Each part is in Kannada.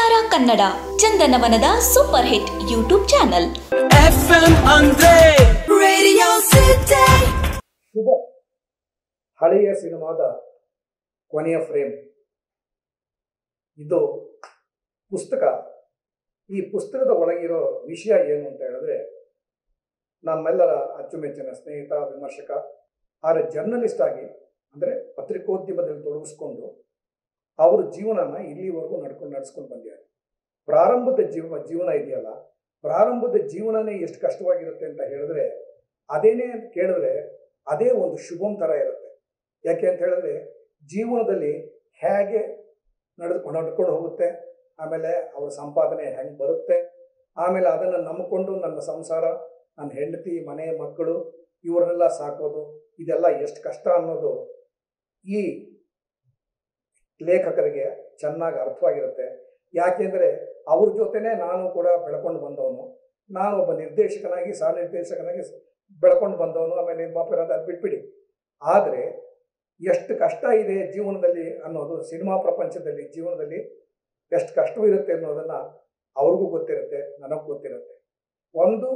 ಚಿತ್ತಾರ ಕನ್ನಡ ಚಂದನವನದ super hit YouTube channel FM ಅಂದ್ರೆ Radio City. ಶುಭ ಹಳೆಯ ಸಿನಿಮಾದ ಕೊನೆಯ ಫ್ರೇಮ್ ಇದು ಪುಸ್ತಕ ಈ ಪುಸ್ತಕದ ಒಳಗಿರೋ ವಿಷಯ ಏನು ಅಂತ ಹೇಳಿದ್ರೆ ನಮ್ಮೆಲ್ಲರ ಅಚ್ಚುಮೆಚ್ಚಿನ ಸ್ನೇಹಿತ ವಿಮರ್ಶಕ ಆದರೆ ಜರ್ನಲಿಸ್ಟ್ ಆಗಿ ಅಂದರೆ ಪತ್ರಿಕೋದ್ಯಮದಲ್ಲಿ ತೊಡಗಿಸ್ಕೊಂಡು ಅವ್ರ ಜೀವನನ ಇಲ್ಲಿವರೆಗೂ ನಡ್ಕೊಂಡು ನಡ್ಸ್ಕೊಂಡು ಬಂದಿದ್ದಾರೆ ಪ್ರಾರಂಭದ ಜೀವ ಜೀವನ ಇದೆಯಲ್ಲ ಪ್ರಾರಂಭದ ಜೀವನನೇ ಎಷ್ಟು ಕಷ್ಟವಾಗಿರುತ್ತೆ ಅಂತ ಹೇಳಿದ್ರೆ ಅದೇನೇ ಅಂತ ಕೇಳಿದ್ರೆ ಅದೇ ಒಂದು ಶುಭಂ ಥರ ಇರುತ್ತೆ ಯಾಕೆ ಅಂತ ಹೇಳಿದ್ರೆ ಜೀವನದಲ್ಲಿ ಹೇಗೆ ನಡೆದು ನಡ್ಕೊಂಡು ಹೋಗುತ್ತೆ ಆಮೇಲೆ ಅವರ ಸಂಪಾದನೆ ಹೆಂಗೆ ಬರುತ್ತೆ ಆಮೇಲೆ ಅದನ್ನು ನಂಬಿಕೊಂಡು ನನ್ನ ಸಂಸಾರ ನನ್ನ ಹೆಂಡತಿ ಮನೆ ಮಕ್ಕಳು ಇವರನ್ನೆಲ್ಲ ಸಾಕೋದು ಇದೆಲ್ಲ ಎಷ್ಟು ಕಷ್ಟ ಅನ್ನೋದು ಈ ಲೇಖಕರಿಗೆ ಚೆನ್ನಾಗಿ ಅರ್ಥವಾಗಿರುತ್ತೆ ಯಾಕೆಂದರೆ ಅವ್ರ ಜೊತೆನೇ ನಾನು ಕೂಡ ಬೆಳ್ಕೊಂಡು ಬಂದವನು ನಾನು ಒಬ್ಬ ನಿರ್ದೇಶಕನಾಗಿ ಸಹ ನಿರ್ದೇಶಕನಾಗಿ ಬೆಳ್ಕೊಂಡು ಬಂದವನು ಆಮೇಲೆ ನಿರ್ಮಾಪಕ ಅದು ಬಿಟ್ಬಿಡಿ ಆದರೆ ಎಷ್ಟು ಕಷ್ಟ ಇದೆ ಜೀವನದಲ್ಲಿ ಅನ್ನೋದು ಸಿನಿಮಾ ಪ್ರಪಂಚದಲ್ಲಿ ಜೀವನದಲ್ಲಿ ಎಷ್ಟು ಕಷ್ಟವಿರುತ್ತೆ ಅನ್ನೋದನ್ನು ಅವ್ರಿಗೂ ಗೊತ್ತಿರುತ್ತೆ ನನಗೂ ಗೊತ್ತಿರುತ್ತೆ ಒಂದು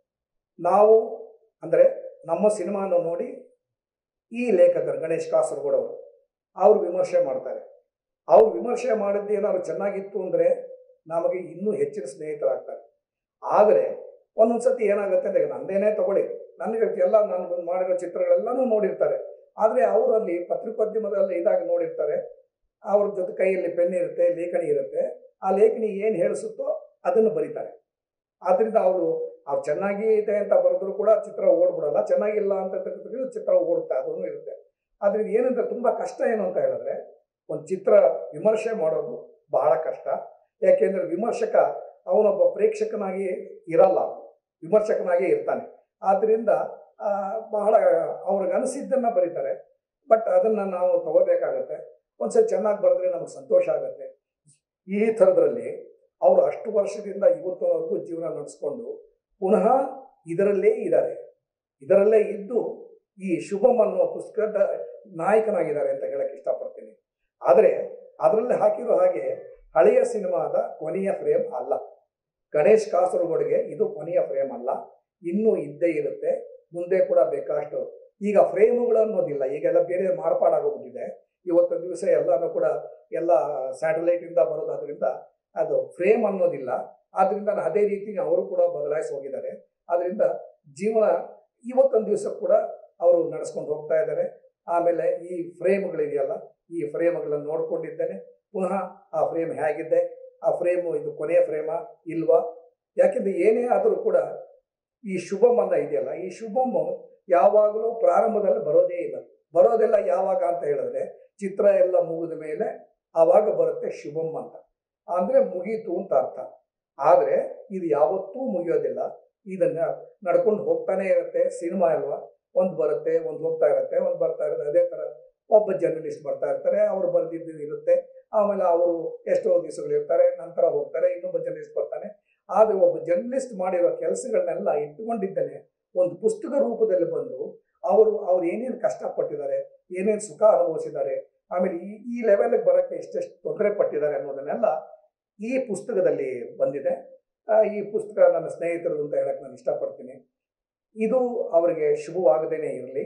ನಾವು ಅಂದರೆ ನಮ್ಮ ಸಿನಿಮಾನ ನೋಡಿ ಈ ಲೇಖಕರು ಗಣೇಶ್ ಕಾಸರಗೋಡು ಅವರು ಅವ್ರು ವಿಮರ್ಶೆ ಮಾಡ್ತಾರೆ ಅವ್ರು ವಿಮರ್ಶೆ ಮಾಡಿದ್ದು ಏನಾದ್ರು ಚೆನ್ನಾಗಿತ್ತು ಅಂದರೆ ನಮಗೆ ಇನ್ನೂ ಹೆಚ್ಚಿನ ಸ್ನೇಹಿತರಾಗ್ತಾರೆ ಆದರೆ ಒಂದೊಂದು ಸತಿ ಏನಾಗುತ್ತೆ ಅಂದರೆ ನಂದೇನೇ ತಗೊಳ್ಳಿ ನನಗೆ ಎಲ್ಲ ನಾನು ಮಾಡಿರೋ ಚಿತ್ರಗಳೆಲ್ಲನೂ ನೋಡಿರ್ತಾರೆ ಆದರೆ ಅವರಲ್ಲಿ ಪತ್ರಿಕೋದ್ಯಮದಲ್ಲಿ ಇದಾಗಿ ನೋಡಿರ್ತಾರೆ ಅವ್ರ ಜೊತೆ ಕೈಯಲ್ಲಿ ಪೆನ್ ಇರುತ್ತೆ ಲೇಖನಿ ಇರುತ್ತೆ ಆ ಲೇಖನಿ ಏನು ಹೇಳಿಸುತ್ತೋ ಅದನ್ನು ಬರೀತಾರೆ ಆದ್ದರಿಂದ ಅವರು ಅವ್ರು ಚೆನ್ನಾಗಿ ಇದೆ ಅಂತ ಬರೆದ್ರು ಕೂಡ ಚಿತ್ರ ಓಡ್ಬಿಡಲ್ಲ ಚೆನ್ನಾಗಿಲ್ಲ ಅಂತ ತೆಗೆದು ಚಿತ್ರ ಓಡುತ್ತೆ ಅದನ್ನು ಇರುತ್ತೆ ಆದ್ರಿಂದ ಏನಂದ್ರೆ ತುಂಬ ಕಷ್ಟ ಏನು ಅಂತ ಹೇಳಿದ್ರೆ ಒಂದು ಚಿತ್ರ ವಿಮರ್ಶೆ ಮಾಡೋದು ಬಹಳ ಕಷ್ಟ ಯಾಕೆಂದ್ರೆ ವಿಮರ್ಶಕ ಅವನೊಬ್ಬ ಪ್ರೇಕ್ಷಕನಾಗಿ ಇರಲ್ಲ ವಿಮರ್ಶಕನಾಗೇ ಇರ್ತಾನೆ ಆದ್ದರಿಂದ ಆ, ಬಹಳ ಅವ್ರಿಗೆ ಅನಿಸಿದ್ದನ್ನು ಬರೀತಾರೆ ಬಟ್ ಅದನ್ನು ನಾವು ತಗೋಬೇಕಾಗತ್ತೆ ಒಂದ್ಸರಿ ಚೆನ್ನಾಗಿ ಬರೆದ್ರೆ ನಮಗೆ ಸಂತೋಷ ಆಗುತ್ತೆ ಈ ಥರದ್ರಲ್ಲಿ ಅವರು ಅಷ್ಟು ವರ್ಷದಿಂದ ಇವತ್ತಿನವರೆಗೂ ಜೀವನ ನಡೆಸ್ಕೊಂಡು ಪುನಃ ಇದರಲ್ಲೇ ಇದ್ದಾರೆ ಇದರಲ್ಲೇ ಇದ್ದು ಈ ಶುಭಂ ಅನ್ನುವ ಪುಸ್ತಕದ ನಾಯಕನಾಗಿದ್ದಾರೆ ಅಂತ ಹೇಳಕ್ಕೆ ಇಷ್ಟಪಡ್ತೀನಿ ಆದರೆ ಅದರಲ್ಲಿ ಹಾಕಿರೋ ಹಾಗೆ ಹಳೆಯ ಸಿನಿಮಾದ ಕೊನೆಯ ಫ್ರೇಮ್ ಅಲ್ಲ ಗಣೇಶ್ ಕಾಸರಗೋಡಿಗೆ ಇದು ಕೊನೆಯ ಫ್ರೇಮ್ ಅಲ್ಲ ಇನ್ನೂ ಇದ್ದೇ ಇರುತ್ತೆ ಮುಂದೆ ಕೂಡ ಬೇಕಷ್ಟು ಈಗ ಫ್ರೇಮುಗಳು ಅನ್ನೋದಿಲ್ಲ ಈಗೆಲ್ಲ ಬೇರೆ ಮಾರ್ಪಾಡಾಗೋಗ್ಬಿಟ್ಟಿದೆ ಇವತ್ತೊಂದು ದಿವಸ ಎಲ್ಲನೂ ಕೂಡ ಎಲ್ಲ ಸ್ಯಾಟಲೈಟಿಂದ ಬರೋದಾದ್ರಿಂದ ಅದು ಫ್ರೇಮ್ ಅನ್ನೋದಿಲ್ಲ ಆದ್ದರಿಂದ ಅದೇ ರೀತಿ ಅವರು ಕೂಡ ಬದಲಾಯಿಸಿ ಹೋಗಿದ್ದಾರೆ ಆದ್ದರಿಂದ ಜೀವನ ಇವತ್ತೊಂದು ದಿವಸ ಕೂಡ ಅವರು ನಡೆಸ್ಕೊಂಡು ಹೋಗ್ತಾ ಇದ್ದಾರೆ ಆಮೇಲೆ ಈ ಫ್ರೇಮ್ಗಳಿದೆಯಲ್ಲ ಈ ಫ್ರೇಮ್ಗಳನ್ನು ನೋಡ್ಕೊಂಡಿದ್ದೇನೆ ಪುನಃ ಆ ಫ್ರೇಮ್ ಹೇಗಿದೆ ಆ ಫ್ರೇಮು ಇದು ಕೊನೆಯ ಫ್ರೇಮಾ ಇಲ್ವಾ ಯಾಕೆಂದ್ರೆ ಏನೇ ಆದರೂ ಕೂಡ ಈ ಶುಭಮ್ ಅಂತ ಇದೆಯಲ್ಲ ಈ ಶುಭಮ್ ಯಾವಾಗಲೂ ಪ್ರಾರಂಭದಲ್ಲಿ ಬರೋದೇ ಇಲ್ಲ ಬರೋದೆಲ್ಲ ಯಾವಾಗ ಅಂತ ಹೇಳಿದ್ರೆ ಚಿತ್ರ ಎಲ್ಲ ಮುಗಿದ ಮೇಲೆ ಆವಾಗ ಬರುತ್ತೆ ಶುಭಮ್ ಅಂತ ಅಂದರೆ ಮುಗೀತು ಅಂತ ಅರ್ಥ ಆದರೆ ಇದು ಯಾವತ್ತೂ ಮುಗಿಯೋದಿಲ್ಲ ಇದನ್ನ ನಡ್ಕೊಂಡು ಹೋಗ್ತಾನೆ ಇರುತ್ತೆ ಸಿನಿಮಾ ಅಲ್ವಾ ಒಂದು ಬರುತ್ತೆ ಒಂದು ಹೋಗ್ತಾ ಇರುತ್ತೆ ಒಂದು ಬರ್ತಾ ಇರುತ್ತೆ ಅದೇ ಥರ ಒಬ್ಬ ಜರ್ನಲಿಸ್ಟ್ ಬರ್ತಾ ಇರ್ತಾರೆ ಅವ್ರು ಬರೆದಿದ್ದು ಇರುತ್ತೆ ಆಮೇಲೆ ಅವರು ಎಷ್ಟೋ ದಿವಸಗಳು ಇರ್ತಾರೆ ನಂತರ ಹೋಗ್ತಾರೆ ಇನ್ನೊಬ್ಬ ಜರ್ನಲಿಸ್ಟ್ ಬರ್ತಾನೆ ಆದರೆ ಒಬ್ಬ ಜರ್ನಲಿಸ್ಟ್ ಮಾಡಿರೋ ಕೆಲಸಗಳನ್ನೆಲ್ಲ ಇಟ್ಟುಕೊಂಡಿದ್ದೇನೆ ಒಂದು ಪುಸ್ತಕ ರೂಪದಲ್ಲಿ ಬಂದು ಅವರು ಅವ್ರು ಏನೇನು ಕಷ್ಟಪಟ್ಟಿದ್ದಾರೆ ಏನೇನು ಸುಖ ಅನುಭವಿಸಿದ್ದಾರೆ ಆಮೇಲೆ ಈ ಈ ಲೆವೆಲ್ಗೆ ಬರೋಕ್ಕೆ ಎಷ್ಟೆಷ್ಟು ತೊಂದರೆ ಪಟ್ಟಿದ್ದಾರೆ ಅನ್ನೋದನ್ನೆಲ್ಲ ಈ ಪುಸ್ತಕದಲ್ಲಿ ಬಂದಿದೆ ಆ, ಈ ಪುಸ್ತಕ ನನ್ನ ಸ್ನೇಹಿತರು ಅಂತ ಹೇಳಕ್ಕೆ ನಾನು ಇಷ್ಟಪಡ್ತೀನಿ ಇದು ಅವರಿಗೆ ಶುಭವಾಗದೇನೆ ಇರಲಿ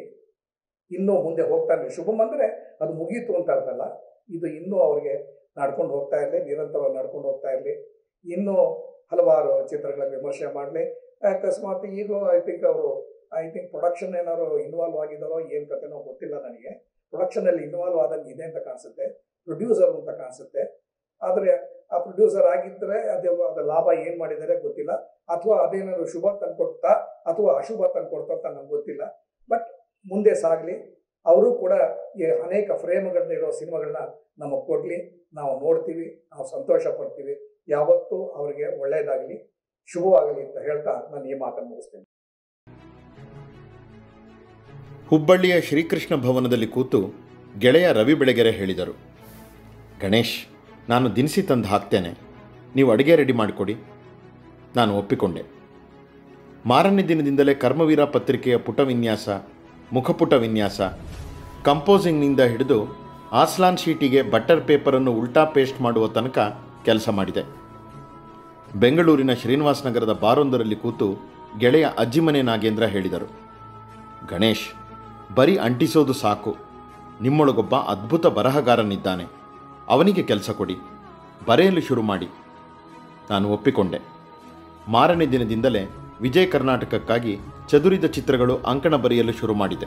ಇನ್ನೂ ಮುಂದೆ ಹೋಗ್ತಾನೆ ಶುಭಮ್ ಅಂದರೆ ಅದು ಮುಗೀತು ಅಂತ ಅರ್ಥಲ್ಲ ಇದು ಇನ್ನೂ ಅವರಿಗೆ ನಡ್ಕೊಂಡು ಹೋಗ್ತಾ ಇರಲಿ ನಿರಂತರವಾಗಿ ನಡ್ಕೊಂಡು ಹೋಗ್ತಾ ಇರಲಿ ಇನ್ನೂ ಹಲವಾರು ಚಿತ್ರಗಳ ವಿಮರ್ಶೆ ಮಾಡಲಿ ಅಕಸ್ಮಾತ್ ಈಗ ಐ ಥಿಂಕ್ ಅವರು ಐ ಥಿಂಕ್ ಪ್ರೊಡಕ್ಷನ್ ಏನಾದ್ರು ಇನ್ವಾಲ್ವ್ ಆಗಿದ್ದಾರೋ ಏನು ಕತೆನೋ ಗೊತ್ತಿಲ್ಲ ನನಗೆ ಪ್ರೊಡಕ್ಷನಲ್ಲಿ ಇನ್ವಾಲ್ವ್ ಆದಂಗೆ ಇದೆ ಅಂತ ಕಾಣಿಸುತ್ತೆ ಪ್ರೊಡ್ಯೂಸರ್ ಅಂತ ಕಾಣಿಸುತ್ತೆ ಆದರೆ ಆ ಪ್ರೊಡ್ಯೂಸರ್ ಆಗಿದ್ದರೆ ಅದೇ ಅದರ ಲಾಭ ಏನು ಮಾಡಿದ್ದಾರೆ ಗೊತ್ತಿಲ್ಲ ಅಥವಾ ಅದೇನಾದ್ರು ಶುಭ ತಂದ್ಕೊಡ್ತಾ ಅಥವಾ ಅಶುಭ ತಂದ್ಕೊಡ್ತಾ ಅಂತ ನಂಗೆ ಗೊತ್ತಿಲ್ಲ ಬಟ್ ಮುಂದೆ ಸಾಗಲಿ ಅವರು ಕೂಡ ಈ ಅನೇಕ ಫ್ರೇಮ್ಗಳನ್ನಿರೋ ಸಿನಿಮಾಗಳನ್ನ ನಮಗೆ ಕೊಡಲಿ ನಾವು ನೋಡ್ತೀವಿ ನಾವು ಸಂತೋಷ ಪಡ್ತೀವಿ ಯಾವತ್ತೂ ಅವರಿಗೆ ಒಳ್ಳೆಯದಾಗಲಿ ಶುಭವಾಗಲಿ ಅಂತ ಹೇಳ್ತಾ ನಾನು ಈ ಮಾತನ್ನು ಮುಗಿಸ್ತೇನೆ ಹುಬ್ಬಳ್ಳಿಯ ಶ್ರೀಕೃಷ್ಣ ಭವನದಲ್ಲಿ ಕೂತು ಗೆಳೆಯ ರವಿ ಬೆಳಗೆರೆ ಹೇಳಿದರು ಗಣೇಶ್ ನಾನು ದಿನಸಿ ತಂದು ಹಾಕ್ತೇನೆ ನೀವು ಅಡುಗೆ ರೆಡಿ ಮಾಡಿಕೊಡಿ ನಾನು ಒಪ್ಪಿಕೊಂಡೆ ಮಾರನೇ ದಿನದಿಂದಲೇ ಕರ್ಮವೀರ ಪತ್ರಿಕೆಯ ಪುಟ ವಿನ್ಯಾಸ ಮುಖಪುಟ ವಿನ್ಯಾಸ ಕಂಪೋಸಿಂಗ್ನಿಂದ ಹಿಡಿದು ಆಸ್ಲಾನ್ ಶೀಟಿಗೆ ಬಟರ್ ಪೇಪರನ್ನು ಉಲ್ಟಾ ಪೇಸ್ಟ್ ಮಾಡುವ ತನಕ ಕೆಲಸ ಮಾಡಿದೆ ಬೆಂಗಳೂರಿನ ಶ್ರೀನಿವಾಸ ನಗರದ ಬಾರೊಂದರಲ್ಲಿ ಕೂತು ಗೆಳೆಯ ಅಜ್ಜಿಮನೆ ನಾಗೇಂದ್ರ ಹೇಳಿದರು ಗಣೇಶ್ ಬರೀ ಅಂಟಿಸೋದು ಸಾಕು ನಿಮ್ಮೊಳಗೊಬ್ಬ ಅದ್ಭುತ ಬರಹಗಾರನಿದ್ದಾನೆ ಅವನಿಗೆ ಕೆಲಸ ಕೊಡಿ ಬರೆಯಲು ಶುರು ಮಾಡಿ ನಾನು ಒಪ್ಪಿಕೊಂಡೆ ಮಾರನೇ ದಿನದಿಂದಲೇ ವಿಜಯ ಕರ್ನಾಟಕಕ್ಕಾಗಿ ಚದುರಿದ ಚಿತ್ರಗಳು ಅಂಕಣ ಬರೆಯಲು ಶುರು ಮಾಡಿದೆ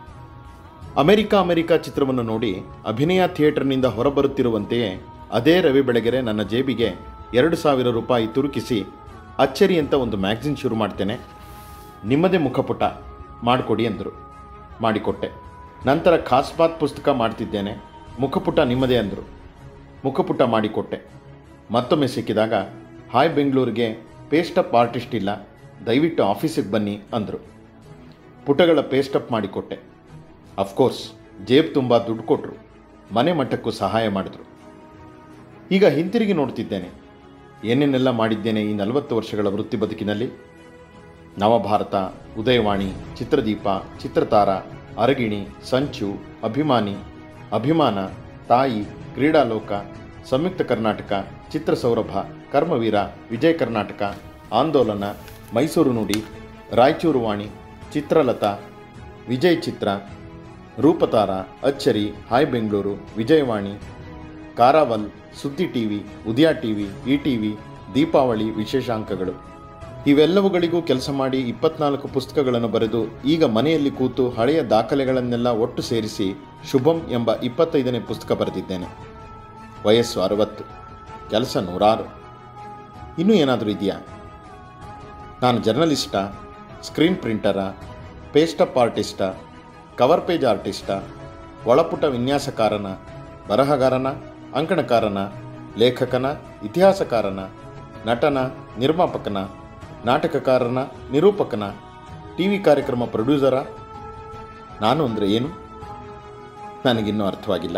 ಅಮೆರಿಕ ಅಮೆರಿಕ ಚಿತ್ರವನ್ನು ನೋಡಿ ಅಭಿನಯ ಥಿಯೇಟರ್ನಿಂದ ಹೊರಬರುತ್ತಿರುವಂತೆಯೇ ಅದೇ ರವಿ ಬೆಳಗೆರೆ ನನ್ನ ಜೇಬಿಗೆ ಎರಡು ಸಾವಿರ ರೂಪಾಯಿ ತುರುಕಿಸಿ ಅಚ್ಚರಿ ಅಂತ ಒಂದು ಮ್ಯಾಗ್ಝಿನ್ ಶುರು ಮಾಡ್ತೇನೆ ನಿಮ್ಮದೇ ಮುಖಪುಟ ಮಾಡಿಕೊಡಿ ಅಂದರು ಮಾಡಿಕೊಟ್ಟೆ ನಂತರ ಖಾಸ್ಬಾತ್ ಪುಸ್ತಕ ಮಾಡ್ತಿದ್ದೇನೆ ಮುಖಪುಟ ನಿಮ್ಮದೇ ಅಂದರು ಮುಖಪುಟ ಮಾಡಿಕೊಟ್ಟೆ ಮತ್ತೊಮ್ಮೆ ಸಿಕ್ಕಿದಾಗ ಹಾಯ್ ಬೆಂಗಳೂರಿಗೆ ಪೇಸ್ಟಪ್ ಆರ್ಟಿಸ್ಟ್ ಇಲ್ಲ ದಯವಿಟ್ಟು ಆಫೀಸಿಗೆ ಬನ್ನಿ ಅಂದರು ಪುಟಗಳ ಪೇಸ್ಟಪ್ ಮಾಡಿಕೊಟ್ಟೆ ಅಫ್ಕೋರ್ಸ್ ಜೇಬ್ ತುಂಬ ದುಡ್ಡು ಕೊಟ್ಟರು ಮನೆ ಮಟ್ಟಕ್ಕೂ ಸಹಾಯ ಮಾಡಿದ್ರು ಈಗ ಹಿಂತಿರುಗಿ ನೋಡ್ತಿದ್ದೇನೆ ಏನೇನೆಲ್ಲ ಮಾಡಿದ್ದೇನೆ ಈ ನಲವತ್ತು ವರ್ಷಗಳ ವೃತ್ತಿ ಬದುಕಿನಲ್ಲಿ ನವಭಾರತ ಉದಯವಾಣಿ ಚಿತ್ರದೀಪ ಚಿತ್ರತಾರ ಅರಗಿಣಿ ಸಂಚು ಅಭಿಮಾನಿ ಅಭಿಮಾನ ತಾಯಿ ಕ್ರೀಡಾಲೋಕ ಸಂಯುಕ್ತ ಕರ್ನಾಟಕ ಚಿತ್ರಸೌರಭ ಕರ್ಮವೀರ ವಿಜಯ ಕರ್ನಾಟಕ ಆಂದೋಲನ ಮೈಸೂರು ನುಡಿ ರಾಯಚೂರು ವಾಣಿ ಚಿತ್ರಲತಾ ವಿಜಯ್ ಚಿತ್ರ ರೂಪತಾರ ಅಚ್ಚರಿ ಹಾಯ್ ಬೆಂಗಳೂರು ವಿಜಯವಾಣಿ ಕಾರಾವಲ್ ಸುದ್ದಿ TV Udaya TV E TV Deepavali ವಿಶೇಷಾಂಕಗಳು ಇವೆಲ್ಲವುಗಳಿಗೂ ಕೆಲಸ ಮಾಡಿ ಇಪ್ಪತ್ನಾಲ್ಕು ಪುಸ್ತಕಗಳನ್ನು ಬರೆದು ಈಗ ಮನೆಯಲ್ಲಿ ಕೂತು ಹಳೆಯ ದಾಖಲೆಗಳನ್ನೆಲ್ಲ ಒಟ್ಟು ಸೇರಿಸಿ ಶುಭಂ ಎಂಬ ಇಪ್ಪತ್ತೈದನೇ ಪುಸ್ತಕ ಬರೆದಿದ್ದೇನೆ ವಯಸ್ಸು ಅರವತ್ತು ಕೆಲಸ ನೂರಾರು ಇನ್ನೂ ಏನಾದರೂ ಇದೆಯಾ ನಾನು ಜರ್ನಲಿಸ್ಟಾ ಸ್ಕ್ರೀನ್ ಪ್ರಿಂಟರಾ ಪೇಸ್ಟಪ್ ಆರ್ಟಿಸ್ಟಾ ಕವರ್ ಪೇಜ್ ಆರ್ಟಿಸ್ಟಾ ಒಳಪುಟ ವಿನ್ಯಾಸಕಾರನ ಬರಹಗಾರನ ಅಂಕಣಕಾರನ ಲೇಖಕನ ಇತಿಹಾಸಕಾರನ ನಟನ ನಿರ್ಮಾಪಕನ ನಾಟಕಕಾರನ ನಿರೂಪಕನ ಟಿ ವಿ ಕಾರ್ಯಕ್ರಮ ಪ್ರೊಡ್ಯೂಸರ ನಾನು ಅಂದರೆ ಏನು ನನಗಿನ್ನೂ ಅರ್ಥವಾಗಿಲ್ಲ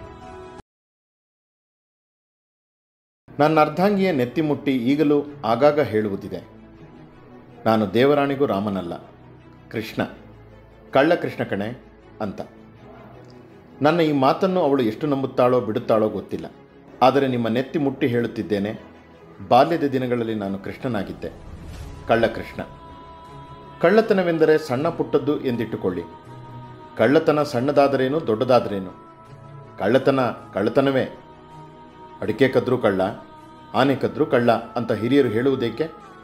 ನನ್ನ ಅರ್ಧಾಂಗಿಯ ನೆತ್ತಿ ಮುಟ್ಟಿ ಈಗಲೂ ಆಗಾಗ ಹೇಳುವುದಿದೆ ನಾನು ದೇವರಾಣಿಗೂ ರಾಮನಲ್ಲ ಕೃಷ್ಣ ಕಳ್ಳ ಕೃಷ್ಣ ಕಣೆ ಅಂತ ನನ್ನ ಈ ಮಾತನ್ನು ಅವಳು ಎಷ್ಟು ನಂಬುತ್ತಾಳೋ ಬಿಡುತ್ತಾಳೋ ಗೊತ್ತಿಲ್ಲ ಆದರೆ ನಿಮ್ಮ ನೆತ್ತಿ ಮುಟ್ಟಿ ಹೇಳುತ್ತಿದ್ದೇನೆ ಬಾಲ್ಯದ ದಿನಗಳಲ್ಲಿ ನಾನು ಕೃಷ್ಣನಾಗಿದ್ದೆ ಕಳ್ಳ ಕೃಷ್ಣ ಕಳ್ಳತನವೆಂದರೆ ಸಣ್ಣ ಪುಟ್ಟದ್ದು ಎಂದಿಟ್ಟುಕೊಳ್ಳಿ ಕಳ್ಳತನ ಸಣ್ಣದಾದರೇನು ದೊಡ್ಡದಾದರೇನು ಕಳ್ಳತನ ಕಳ್ಳತನವೇ ಅಡಿಕೆ ಕದ್ರು ಕಳ್ಳ ಆನೆ ಕದ್ರು ಕಳ್ಳ ಅಂತ ಹಿರಿಯರು ಹೇಳುವುದೇಕೆ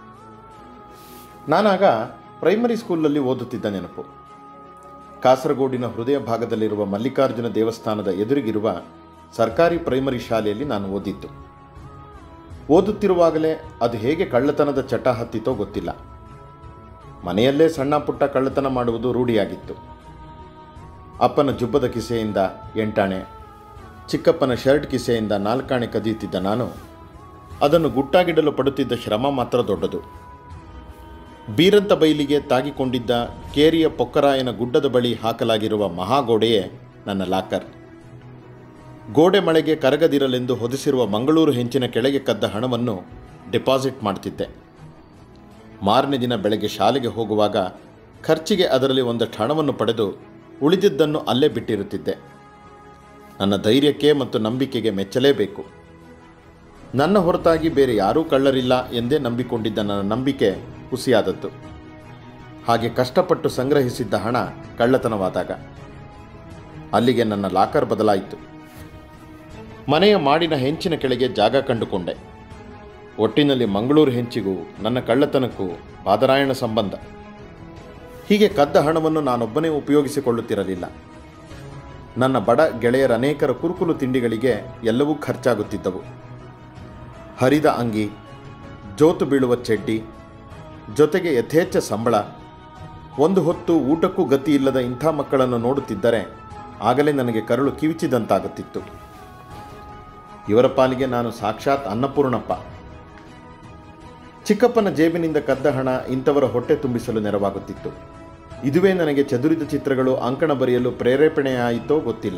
ನಾನಾಗ ಪ್ರೈಮರಿ ಸ್ಕೂಲಲ್ಲಿ ಓದುತ್ತಿದ್ದ ನೆನಪು ಕಾಸರಗೋಡಿನ ಹೃದಯ ಭಾಗದಲ್ಲಿರುವ ಮಲ್ಲಿಕಾರ್ಜುನ ದೇವಸ್ಥಾನದ ಎದುರಿಗಿರುವ ಸರ್ಕಾರಿ ಪ್ರೈಮರಿ ಶಾಲೆಯಲ್ಲಿ ನಾನು ಓದಿದ್ದು ಓದುತ್ತಿರುವಾಗಲೇ ಅದು ಹೇಗೆ ಕಳ್ಳತನದ ಚಟ ಹತ್ತಿತೋ ಗೊತ್ತಿಲ್ಲ ಮನೆಯಲ್ಲೇ ಸಣ್ಣ ಪುಟ್ಟ ಕಳ್ಳತನ ಮಾಡುವುದು ರೂಢಿಯಾಗಿತ್ತು ಅಪ್ಪನ ಜುಬ್ಬದ ಕಿಸೆಯಿಂದ ಎಂಟಾಣೆ ಚಿಕ್ಕಪ್ಪನ ಶರ್ಟ್ ಕಿಸೆಯಿಂದ ನಾಲ್ಕಾಣೆ ಕದಿಯುತ್ತಿದ್ದ ನಾನು ಅದನ್ನು ಗುಟ್ಟಾಗಿಡಲು ಪಡುತ್ತಿದ್ದ ಶ್ರಮ ಮಾತ್ರ ದೊಡ್ಡದು ಬೀರಂತ ಬೈಲಿಗೆ ತಾಗಿಕೊಂಡಿದ್ದ ಕೇರಿಯ ಪೊಕ್ಕರಾಯನ ಗುಡ್ಡದ ಬಳಿ ಹಾಕಲಾಗಿರುವ ಮಹಾಗೋಡೆಯೇ ನನ್ನ ಲಾಕರ್ ಗೋಡೆ ಮಳೆಗೆ ಕರಗದಿರಲೆಂದು ಹೊದಿಸಿರುವ ಮಂಗಳೂರು ಹೆಂಚಿನ ಕೆಳಗೆ ಕದ್ದ ಹಣವನ್ನು ಡೆಪಾಸಿಟ್ ಮಾಡ್ತಿದ್ದೆ ಮಾರನೇ ದಿನ ಬೆಳಗ್ಗೆ ಶಾಲೆಗೆ ಹೋಗುವಾಗ ಖರ್ಚಿಗೆ ಅದರಲ್ಲಿ ಒಂದಷ್ಟು ಹಣವನ್ನು ಪಡೆದು ಉಳಿದಿದ್ದನ್ನು ಅಲ್ಲೇ ಬಿಟ್ಟಿರುತ್ತಿದ್ದೆ ನನ್ನ ಧೈರ್ಯಕ್ಕೆ ಮತ್ತು ನಂಬಿಕೆಗೆ ಮೆಚ್ಚಲೇಬೇಕು ನನ್ನ ಹೊರತಾಗಿ ಬೇರೆ ಯಾರೂ ಕಳ್ಳರಿಲ್ಲ ಎಂದೇ ನಂಬಿಕೊಂಡಿದ್ದ ನನ್ನ ನಂಬಿಕೆ ಹುಸಿಯಾದದ್ದು ಹಾಗೆ ಕಷ್ಟಪಟ್ಟು ಸಂಗ್ರಹಿಸಿದ್ದ ಹಣ ಕಳ್ಳತನವಾದಾಗ ಅಲ್ಲಿಗೆ ನನ್ನ ಲಾಕರ್ ಬದಲಾಯಿತು ಮನೆಯ ಮಾಡಿನ ಹೆಂಚಿನ ಕೆಳಗೆ ಜಾಗ ಕಂಡುಕೊಂಡೆ ಒಟ್ಟಿನಲ್ಲಿ ಮಂಗಳೂರು ಹೆಂಚಿಗೂ ನನ್ನ ಕಳ್ಳತನಕ್ಕೂ ಬಾದರಾಯಣ ಸಂಬಂಧ ಹೀಗೆ ಕದ್ದ ಹಣವನ್ನು ನಾನೊಬ್ಬನೇ ಉಪಯೋಗಿಸಿಕೊಳ್ಳುತ್ತಿರಲಿಲ್ಲ ನನ್ನ ಬಡ ಗೆಳೆಯರ ಅನೇಕರ ಕುರುಕುಲು ತಿಂಡಿಗಳಿಗೆ ಎಲ್ಲವೂ ಖರ್ಚಾಗುತ್ತಿದ್ದವು ಹರಿದ ಅಂಗಿ ಜೋತು ಬೀಳುವ ಚಡ್ಡಿ ಜೊತೆಗೆ ಯಥೇಚ್ಛ ಸಂಬಳ ಒಂದು ಹೊತ್ತು ಊಟಕ್ಕೂ ಗತಿ ಇಲ್ಲದ ಇಂಥ ಮಕ್ಕಳನ್ನು ನೋಡುತ್ತಿದ್ದರೆ ಆಗಲೇ ನನಗೆ ಕರಳು ಕಿವಿಚಿದಂತಾಗುತ್ತಿತ್ತು ಇವರ ಪಾಲಿಗೆ ನಾನು ಸಾಕ್ಷಾತ್ ಅನ್ನಪೂರ್ಣಪ್ಪ ಚಿಕ್ಕಪ್ಪನ ಜೇಬಿನಿಂದ ಕದ್ದ ಹಣ ಇಂಥವರ ಹೊಟ್ಟೆ ತುಂಬಿಸಲು ನೆರವಾಗುತ್ತಿತ್ತು ಇದುವೇ ನನಗೆ ಚದುರಿದ ಚಿತ್ರಗಳು ಅಂಕಣ ಬರೆಯಲು ಪ್ರೇರೇಪಣೆಯಾಯಿತೋ ಗೊತ್ತಿಲ್ಲ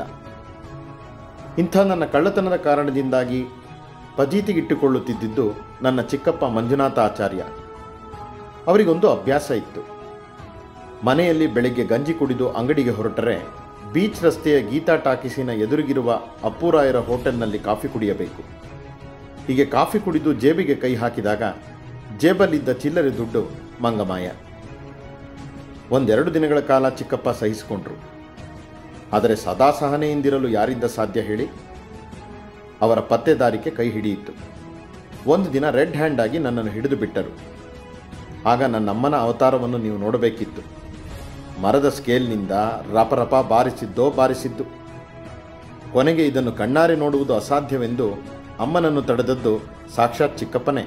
ಇಂಥ ನನ್ನ ಕಳ್ಳತನದ ಕಾರಣದಿಂದಾಗಿ ಪಜೀತಿಗಿಟ್ಟುಕೊಳ್ಳುತ್ತಿದ್ದುದು ನನ್ನ ಚಿಕ್ಕಪ್ಪ ಮಂಜುನಾಥ ಆಚಾರ್ಯ ಅವರಿಗೊಂದು ಅಭ್ಯಾಸ ಇತ್ತು ಮನೆಯಲ್ಲಿ ಬೆಳಗ್ಗೆ ಗಂಜಿ ಕುಡಿದು ಅಂಗಡಿಗೆ ಹೊರಟರೆ ಬೀಚ್ ರಸ್ತೆಯ ಗೀತಾ ಟಾಕೀಸಿನ ಎದುರಿಗಿರುವ ಅಪ್ಪುರಾಯರ ಹೋಟೆಲ್ನಲ್ಲಿ ಕಾಫಿ ಕುಡಿಯಬೇಕು ಹೀಗೆ ಕಾಫಿ ಕುಡಿದು ಜೇಬಿಗೆ ಕೈ ಹಾಕಿದಾಗ ಜೇಬಲ್ಲಿದ್ದ ಚಿಲ್ಲರೆ ದುಡ್ಡು ಮಂಗಮಾಯ ಒಂದೆರಡು ದಿನಗಳ ಕಾಲ ಚಿಕ್ಕಪ್ಪ ಸಹಿಸಿಕೊಂಡ್ರು ಆದರೆ ಸದಾ ಸಹನೆಯಿಂದಿರಲು ಯಾರಿಂದ ಸಾಧ್ಯ ಹೇಳಿ ಅವರ ಪತ್ತೆದಾರಿಕೆ ಕೈ ಹಿಡಿಯಿತು ಒಂದು ದಿನ ರೆಡ್ ಹ್ಯಾಂಡ್ ಆಗಿ ನನ್ನನ್ನು ಹಿಡಿದು ಬಿಟ್ಟರು ಆಗ ನನ್ನಮ್ಮನ ಅವತಾರವನ್ನು ನೀವು ನೋಡಬೇಕಿತ್ತು ಮರದ ಸ್ಕೇಲ್ನಿಂದ ರಪರಪ ಬಾರಿಸಿದ್ದೋ ಬಾರಿಸಿದ್ದು ಕೊನೆಗೆ ಇದನ್ನು ಕಣ್ಣಾರೆ ನೋಡುವುದು ಅಸಾಧ್ಯವೆಂದು ಅಮ್ಮನನ್ನು ತಡೆದದ್ದು ಸಾಕ್ಷಾತ್ ಚಿಕ್ಕಪ್ಪನೇ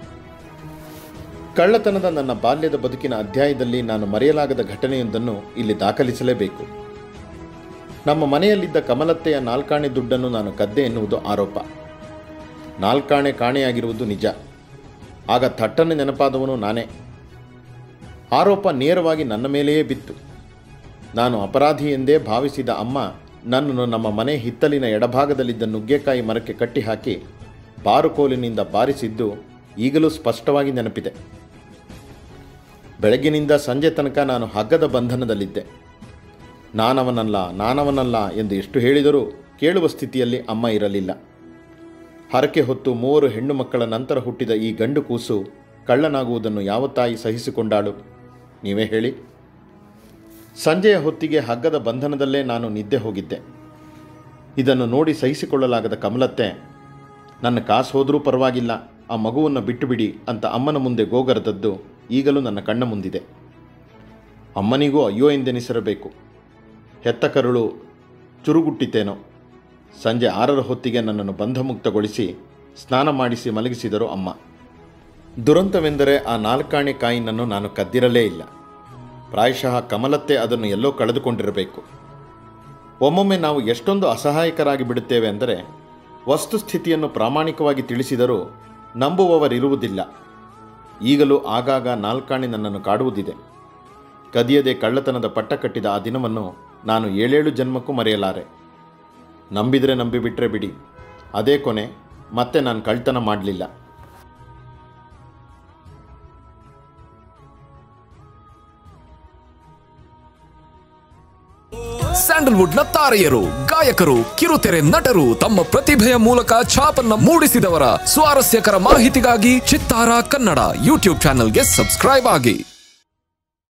ಕಳ್ಳತನದ ನನ್ನ ಬಾಲ್ಯದ ಬದುಕಿನ ಅಧ್ಯಾಯದಲ್ಲಿ ನಾನು ಮರೆಯಲಾಗದ ಘಟನೆಯೊಂದನ್ನು ಇಲ್ಲಿ ದಾಖಲಿಸಲೇಬೇಕು ನಮ್ಮ ಮನೆಯಲ್ಲಿದ್ದ ಕಮಲತ್ತೆಯ ನಾಲ್ಕಾಣೆ ದುಡ್ಡನ್ನು ನಾನು ಕದ್ದೆ ಎನ್ನುವುದು ಆರೋಪ ನಾಲ್ಕಾಣೆ ಕಾಣೆಯಾಗಿರುವುದು ನಿಜ ಆಗ ಥಟ್ಟನೆ ನೆನಪಾದವನು ನಾನೇ ಆರೋಪ ನೇರವಾಗಿ ನನ್ನ ಮೇಲೆಯೇ ಬಿತ್ತು ನಾನು ಅಪರಾಧಿ ಎಂದೇ ಭಾವಿಸಿದ ಅಮ್ಮ ನನ್ನನ್ನು ನಮ್ಮ ಮನೆ ಹಿತ್ತಲಿನ ಎಡಭಾಗದಲ್ಲಿದ್ದ ನುಗ್ಗೆಕಾಯಿ ಮರಕ್ಕೆ ಕಟ್ಟಿಹಾಕಿ ಬಾರುಕೋಲಿನಿಂದ ಬಾರಿಸಿದ್ದು ಈಗಲೂ ಸ್ಪಷ್ಟವಾಗಿ ನೆನಪಿದೆ ಬೆಳಗ್ಗಿನಿಂದ ಸಂಜೆ ತನಕ ನಾನು ಹಗ್ಗದ ಬಂಧನದಲ್ಲಿದ್ದೆ ನಾನವನಲ್ಲ ನಾನವನಲ್ಲ ಎಂದು ಎಷ್ಟು ಹೇಳಿದರೂ ಕೇಳುವ ಸ್ಥಿತಿಯಲ್ಲಿ ಅಮ್ಮ ಇರಲಿಲ್ಲ ಹರಕೆ ಹೊತ್ತು ಮೂವರು ಹೆಣ್ಣು ಮಕ್ಕಳ ನಂತರ ಹುಟ್ಟಿದ ಈ ಗಂಡು ಕೂಸು ಕಳ್ಳನಾಗುವುದನ್ನು ಯಾವ ತಾಯಿ ಸಹಿಸಿಕೊಂಡಾಳು ನೀವೇ ಹೇಳಿ ಸಂಜೆಯ ಹೊತ್ತಿಗೆ ಹಗ್ಗದ ಬಂಧನದಲ್ಲೇ ನಾನು ನಿದ್ದೆ ಹೋಗಿದ್ದೆ ಇದನ್ನು ನೋಡಿ ಸಹಿಸಿಕೊಳ್ಳಲಾಗದ ಕಮಲತ್ತೆ ನನ್ನ ಕಾಸು ಹೋದರೂ ಪರವಾಗಿಲ್ಲ ಆ ಮಗುವನ್ನು ಬಿಟ್ಟು ಬಿಡಿ ಅಂತ ಅಮ್ಮನ ಮುಂದೆ ಗೋಗರದದ್ದು ಈಗಲೂ ನನ್ನ ಕಣ್ಣ ಮುಂದಿದೆ ಅಮ್ಮನಿಗೂ ಅಯ್ಯೋ ಎಂದೆನಿಸಿರಬೇಕು ಹೆತ್ತ ಕರುಳು ಚುರುಗುಟ್ಟಿತೇನೋ ಸಂಜೆ ಆರರ ಹೊತ್ತಿಗೆ ನನ್ನನ್ನು ಬಂಧಮುಕ್ತಗೊಳಿಸಿ ಸ್ನಾನ ಮಾಡಿಸಿ ಮಲಗಿಸಿದರು ಅಮ್ಮ ದುರಂತವೆಂದರೆ ಆ ನಾಲ್ಕಾಣೆ ಕಾಯಿನನ್ನು ನಾನು ಕದ್ದಿರಲೇ ಇಲ್ಲ ಪ್ರಾಯಶಃ ಕಮಲತ್ತೆ ಅದನ್ನು ಎಲ್ಲೋ ಕಳೆದುಕೊಂಡಿರಬೇಕು ಒಮ್ಮೊಮ್ಮೆ ನಾವು ಎಷ್ಟೊಂದು ಅಸಹಾಯಕರಾಗಿ ಬಿಡುತ್ತೇವೆ ಅಂದರೆ ವಸ್ತುಸ್ಥಿತಿಯನ್ನು ಪ್ರಾಮಾಣಿಕವಾಗಿ ತಿಳಿಸಿದರೂ ನಂಬುವವರಿರುವುದಿಲ್ಲ ಈಗಲೂ ಆಗಾಗ ನಾಲ್ಕಾಣೆ ನನ್ನನ್ನು ಕಾಡುವುದಿದೆ ಕದಿಯದೆ ಕಳ್ಳತನದ ಪಟ್ಟ ಕಟ್ಟಿದ ಆ ದಿನವನ್ನು ನಾನು ಏಳೇಳು ಜನ್ಮಕ್ಕೂ ಮರೆಯಲಾರೆ ನಂಬಿದರೆ ನಂಬಿಬಿಟ್ರೆ ಬಿಡಿ ಅದೇ ಕೊನೆ ಮತ್ತೆ ನಾನು ಕಳ್ತನ ಮಾಡಲಿಲ್ಲ ಸ್ಯಾಂಡಲ್ವುಡ್ ನ ತಾರೆಯರು ಗಾಯಕರು ಕಿರುತೆರೆ ನಟರು ತಮ್ಮ ಪ್ರತಿಭೆಯ ಮೂಲಕ ಛಾಪನ್ನ ಮೂಡಿಸಿದವರ ಸ್ವಾರಸ್ಯಕರ ಮಾಹಿತಿಗಾಗಿ ಚಿತ್ತಾರ ಕನ್ನಡ ಯೂಟ್ಯೂಬ್ ಚಾನೆಲ್ಗೆ ಸಬ್ಸ್ಕ್ರೈಬ್ ಆಗಿ